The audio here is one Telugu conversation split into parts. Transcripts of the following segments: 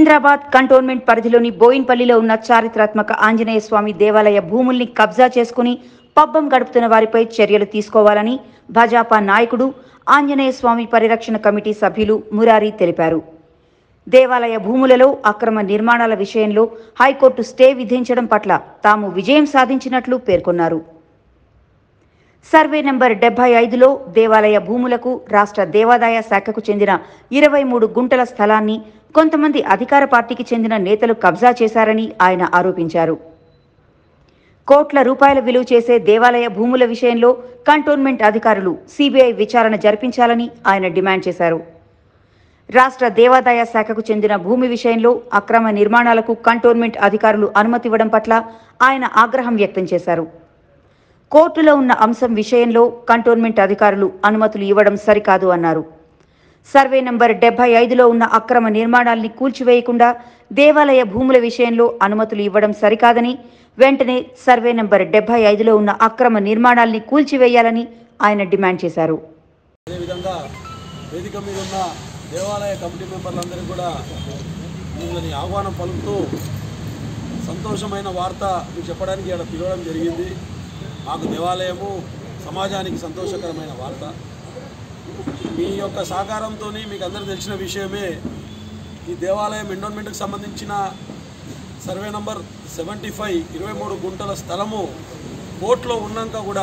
సికింద్రాబాద్ కంటోన్మెంట్ పరిధిలోని బోయిన్పల్లిలో ఉన్న చారిత్రాత్మక ఆంజనేయ స్వామి దేవాలయ భూముల్ని కబ్జా చేసుకుని పబ్బం గడుపుతున్న వారిపై చర్యలు తీసుకోవాలని భాజపా నాయకుడు ఆంజనేయ స్వామి పరిరక్షణ కమిటీ సభ్యులు మురారి తెలిపారు దేవాలయ భూములలో అక్రమ నిర్మాణాల విషయంలో హైకోర్టు స్టే విధించడం పట్ల తాము విజయం సాధించినట్లు పేర్కొన్నారు సర్వే నంబర్ డెబ్బై ఐదులో దేవాలయ భూములకు రాష్ట్ర దేవాదాయ శాఖకు చెందిన ఇరవై మూడు గుంటల స్థలాన్ని కొంతమంది అధికార పార్టీకి చెందిన నేతలు కబ్జా చేశారని ఆయన ఆరోపించారు కోట్ల రూపాయల విలువ చేసే దేవాలయ భూముల విషయంలో కంటోన్మెంట్ అధికారులు సిబిఐ విచారణ జరిపించాలని ఆయన డిమాండ్ చేశారు రాష్ట్ర దేవాదాయ శాఖకు చెందిన భూమి విషయంలో అక్రమ నిర్మాణాలకు కంటోన్మెంట్ అధికారులు అనుమతివ్వడం పట్ల ఆయన ఆగ్రహం వ్యక్తం చేశారు కోర్టులో ఉన్న అంశం విషయంలో కంటోన్మెంట్ అధికారులు అనుమతులు ఇవ్వడం సరికాదు అన్నారు సర్వే నంబర్ డెబ్బై ఐదులో ఉన్న అక్రమ నిర్మాణాల్ని కూల్చివేయకుండా దేవాలయ భూముల విషయంలో అనుమతులు ఇవ్వడం సరికాదని వెంటనే సర్వే నంబర్ డెబ్బై ఐదులో ఉన్న అక్రమ నిర్మాణాల్ని కూల్చివేయాలని ఆయన డిమాండ్ చేశారు అదేవిధంగా వేదిక మీద ఉన్న దేవాలయ కమిటీ మెంబర్లందరికీ కూడా మిమ్మల్ని ఆహ్వానం పలుకుతూ సంతోషమైన వార్త మీకు చెప్పడానికి ఇక్కడ పిలవడం జరిగింది మాకు దేవాలయము సమాజానికి సంతోషకరమైన వార్త మీ యొక్క సహకారంతో మీకు అందరికీ తెలిసిన విషయమే ఈ దేవాలయం ఎండోన్మెంట్కి సంబంధించిన సర్వే నంబర్ సెవెంటీ ఫైవ్ ఇరవై మూడు గుంటల స్థలము కోర్టులో ఉన్నాక కూడా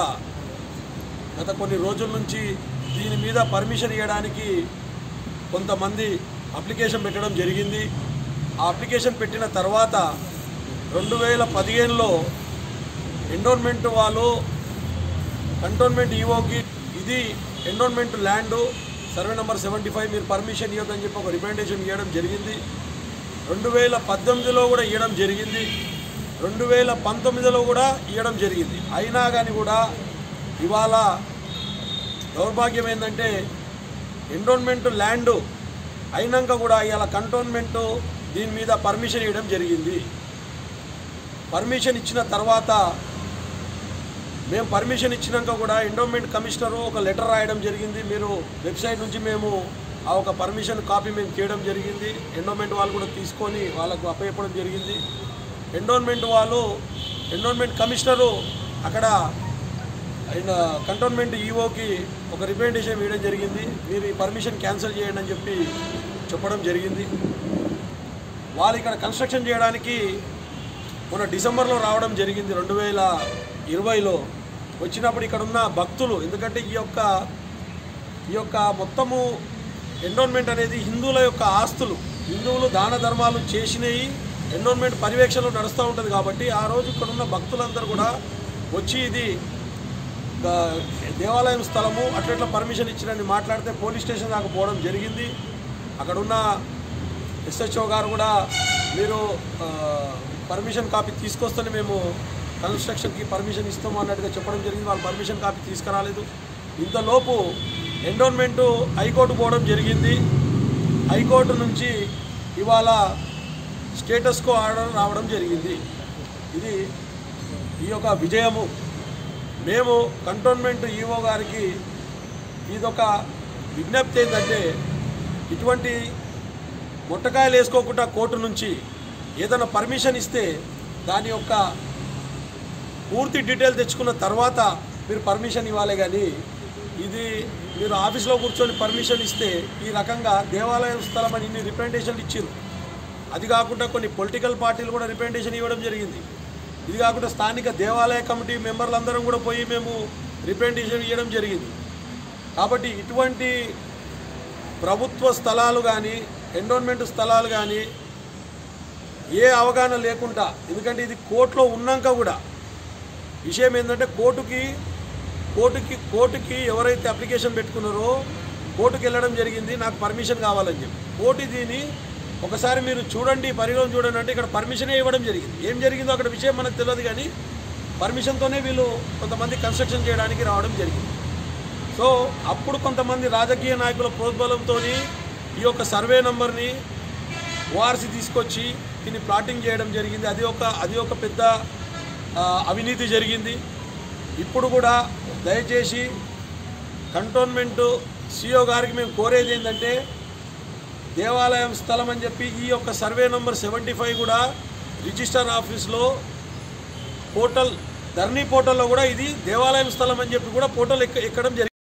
గత కొన్ని రోజుల నుంచి దీని మీద పర్మిషన్ ఇవ్వడానికి కొంతమంది అప్లికేషన్ పెట్టడం జరిగింది ఆ అప్లికేషన్ పెట్టిన తర్వాత రెండు వేల పదిహేనులో ఎండోన్మెంట్ వాళ్ళు కంటోన్మెంట్ ఈఓకి ఇది endowment land survey number seventy five మీరు పర్మిషన్ ఇవ్వదని చెప్పి ఒక రికమెండేషన్ ఇవ్వడం జరిగింది రెండు వేల పద్దెనిమిదిలో కూడా ఇవ్వడం జరిగింది రెండు వేల పంతొమ్మిదిలో కూడా ఇవ్వడం జరిగింది అయినా కానీ కూడా ఇవాళ దౌర్భాగ్యం ఏంటంటే ఎండోన్మెంట్ ల్యాండ్ అయినాక కూడా ఇవాళ కంటోన్మెంట్ దీని మీద పర్మిషన్ ఇవ్వడం జరిగింది పర్మిషన్ ఇచ్చిన తర్వాత మేము పర్మిషన్ ఇచ్చినాక కూడా ఎండోమెంట్ కమిషనరు ఒక లెటర్ రాయడం జరిగింది మీరు వెబ్సైట్ నుంచి మేము ఆ ఒక పర్మిషన్ కాపీ మేము తీయడం జరిగింది ఎండోమెంట్ వాళ్ళు కూడా తీసుకొని వాళ్ళకు అప్పచెప్పడం జరిగింది ఎండోన్మెంట్ వాళ్ళు ఎండోన్మెంట్ కమిషనరు అక్కడ ఆయన కంటోన్మెంట్ ఈఓకి ఒక రికమెండేషన్ ఇవ్వడం జరిగింది మీరు ఈ పర్మిషన్ క్యాన్సిల్ చేయండి అని చెప్పి చెప్పడం జరిగింది వాళ్ళు ఇక్కడ కన్స్ట్రక్షన్ చేయడానికి మొన్న డిసెంబర్లో రావడం జరిగింది రెండు వేల ఇరవైలో వచ్చినప్పుడు ఇక్కడ ఉన్న భక్తులు ఎందుకంటే ఈ యొక్క ఈ యొక్క మొత్తము ఎండోన్మెంట్ అనేది హిందువుల యొక్క ఆస్తులు హిందువులు దాన ధర్మాలు చేసినవి ఎండోన్మెంట్ పర్యవేక్షణలో నడుస్తూ ఉంటుంది కాబట్టి ఆ రోజు ఇక్కడ ఉన్న భక్తులందరూ కూడా వచ్చి ఇది ఆ, దేవాలయం స్థలము అట్లట్లా పర్మిషన్ ఇచ్చినని మాట్లాడితే పోలీస్ స్టేషన్ దాకా పోవడం జరిగింది అక్కడ ఉన్న ఎస్హెచ్ఓ గారు కూడా మీరు ఆ, పర్మిషన్ కాపీ తీసుకొస్తేనే మేము కన్స్ట్రక్షన్కి పర్మిషన్ ఇస్తాము అన్నట్టుగా చెప్పడం జరిగింది వాళ్ళు పర్మిషన్ కాపీ తీసుకురాలేదు ఇంతలోపు ఎండోన్మెంట్ హైకోర్టు పోవడం జరిగింది హైకోర్టు నుంచి ఇవాళ స్టేటస్కో ఆర్డర్ రావడం జరిగింది ఇది ఈ యొక్క విజయము మేము కంటోన్మెంట్ ఈఓ గారికి ఇదొక విజ్ఞప్తి ఏంటంటే ఇటువంటి మొట్టకాయలు వేసుకోకుండా కోర్టు నుంచి ఏదైనా పర్మిషన్ ఇస్తే దాని యొక్క పూర్తి డీటెయిల్ తెచ్చుకున్న తర్వాత మీరు పర్మిషన్ ఇవ్వాలి కానీ ఇది మీరు ఆఫీస్లో కూర్చొని పర్మిషన్ ఇస్తే ఈ రకంగా దేవాలయం స్థలం అని ఇన్ని రిప్రజెంటేషన్లు ఇచ్చారు అది కాకుండా కొన్ని పొలిటికల్ పార్టీలు కూడా రిప్రజెంటేషన్ ఇవ్వడం జరిగింది ఇది కాకుండా స్థానిక దేవాలయ కమిటీ మెంబర్లందరం కూడా పోయి మేము రిప్రజెంటేషన్ ఇవ్వడం జరిగింది కాబట్టి ఇటువంటి ప్రభుత్వ స్థలాలు కానీ ఎండోన్మెంట్ స్థలాలు కానీ ఏ అవగాహన లేకుండా ఎందుకంటే ఇది కోర్టులో ఉన్నాక కూడా విషయం ఏంటంటే కోర్టుకి కోర్టుకి కోర్టుకి ఎవరైతే అప్లికేషన్ పెట్టుకున్నారో కోర్టుకి వెళ్ళడం జరిగింది నాకు పర్మిషన్ కావాలని చెప్పి కోర్టు దీని ఒకసారి మీరు చూడండి పరిగణన చూడండి అంటే ఇక్కడ పర్మిషనే ఇవ్వడం జరిగింది ఏం జరిగిందో అక్కడ విషయం మనకు తెలియదు కానీ పర్మిషన్తోనే వీళ్ళు కొంతమంది కన్స్ట్రక్షన్ చేయడానికి రావడం జరిగింది సో అప్పుడు కొంతమంది రాజకీయ నాయకుల ప్రోద్బలంతో ఈ యొక్క సర్వే నంబర్ని ఓఆర్సీ తీసుకొచ్చి దీన్ని ప్లాటింగ్ చేయడం జరిగింది అది ఒక అది ఒక పెద్ద ఆ, అవినీతి జరిగింది ఇప్పుడు కూడా దయచేసి కంటోన్మెంట్ సిఓ గారికి మేము కోరేది ఏంటంటే దేవాలయం స్థలం అని చెప్పి ఈ యొక్క సర్వే నంబర్ సెవెంటీ ఫైవ్ కూడా రిజిస్టర్ ఆఫీస్లో పోర్టల్ ధర్నీ పోర్టల్లో కూడా ఇది దేవాలయం స్థలం అని చెప్పి కూడా పోర్టల్ ఎక్క ఎక్కడం జరిగింది